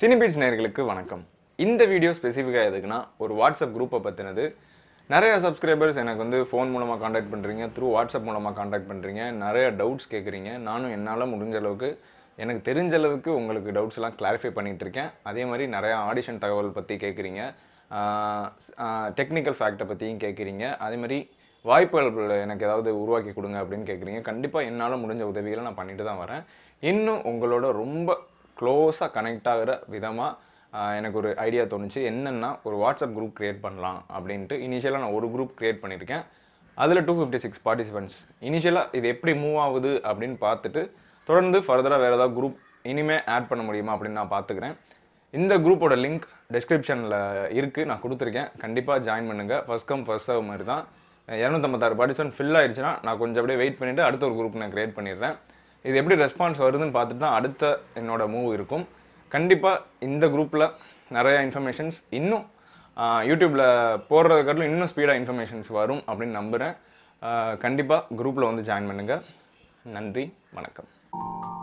சினிபீட்ஸ் நேயர்களுக்கு வணக்கம் இந்த வீடியோ ஸ்பெசிஃபிக்காக எதுக்குன்னா ஒரு வாட்ஸ்அப் குரூப்பை பற்றினது நிறைய சப்ஸ்கிரைபர்ஸ் எனக்கு வந்து ஃபோன் மூலமாக காண்டாக்ட் பண்ணுறீங்க த்ரூ வாட்ஸ்அப் மூலமாக காண்டாக்ட் பண்ணுறீங்க நிறைய டவுட்ஸ் கேட்குறீங்க நானும் என்னால் முடிஞ்ச அளவுக்கு எனக்கு தெரிஞ்ச அளவுக்கு உங்களுக்கு டவுட்ஸ் எல்லாம் கிளாரிஃபை பண்ணிட்டு இருக்கேன் அதே மாதிரி நிறையா ஆடிஷன் தகவல் பற்றி கேட்குறீங்க டெக்னிக்கல் ஃபேக்டை பற்றியும் கேட்குறீங்க அதே மாதிரி வாய்ப்புகள் எனக்கு ஏதாவது உருவாக்கி கொடுங்க அப்படின்னு கேட்குறீங்க கண்டிப்பாக என்னால் முடிஞ்ச உதவிகளை நான் பண்ணிட்டு தான் வரேன் இன்னும் உங்களோட ரொம்ப க்ளோஸாக கனெக்ட் ஆகிற விதமாக எனக்கு ஒரு ஐடியா தோணுச்சு என்னென்னா ஒரு வாட்ஸ்அப் குரூப் க்ரியேட் பண்ணலாம் அப்படின்ட்டு இனிஷியலாக நான் ஒரு குரூப் க்ரியேட் பண்ணியிருக்கேன் அதில் டூ ஃபிஃப்டி சிக்ஸ் பார்ட்டிசிபெண்ட்ஸ் இனிஷியலாக இது எப்படி மூவ் ஆகுது அப்படின்னு பார்த்துட்டு தொடர்ந்து ஃபர்தராக வேறு ஏதாவது குரூப் இனிமேல் ஆட் பண்ண முடியுமா அப்படின்னு நான் பார்த்துக்கிறேன் இந்த குரூப்போட லிங்க் டெஸ்கிரிப்ஷனில் இருக்குது நான் கொடுத்துருக்கேன் கண்டிப்பாக ஜாயின் பண்ணுங்கள் ஃபர்ஸ்ட் கம் ஃபர்ஸ்ட் சர்வ் மாதிரி தான் இரநூத்தம்பத்தாறு பார்ட்டிசிபென்ட் ஃபில் ஆயிடுச்சுன்னா நான் கொஞ்சம் அப்படியே வெயிட் பண்ணிவிட்டு அடுத்த ஒரு குரூப் நான் க்ரியேட் பண்ணிடுறேன் இது எப்படி ரெஸ்பான்ஸ் வருதுன்னு பார்த்துட்டு தான் அடுத்த என்னோட மூவ் இருக்கும் கண்டிப்பாக இந்த குரூப்பில் நிறைய இன்ஃபர்மேஷன்ஸ் இன்னும் யூடியூப்பில் போடுறது காட்டிலும் இன்னும் ஸ்பீடாக இன்ஃபர்மேஷன்ஸ் வரும் அப்படின்னு நம்புகிறேன் கண்டிப்பாக குரூப்பில் வந்து ஜாயின் பண்ணுங்கள் நன்றி வணக்கம்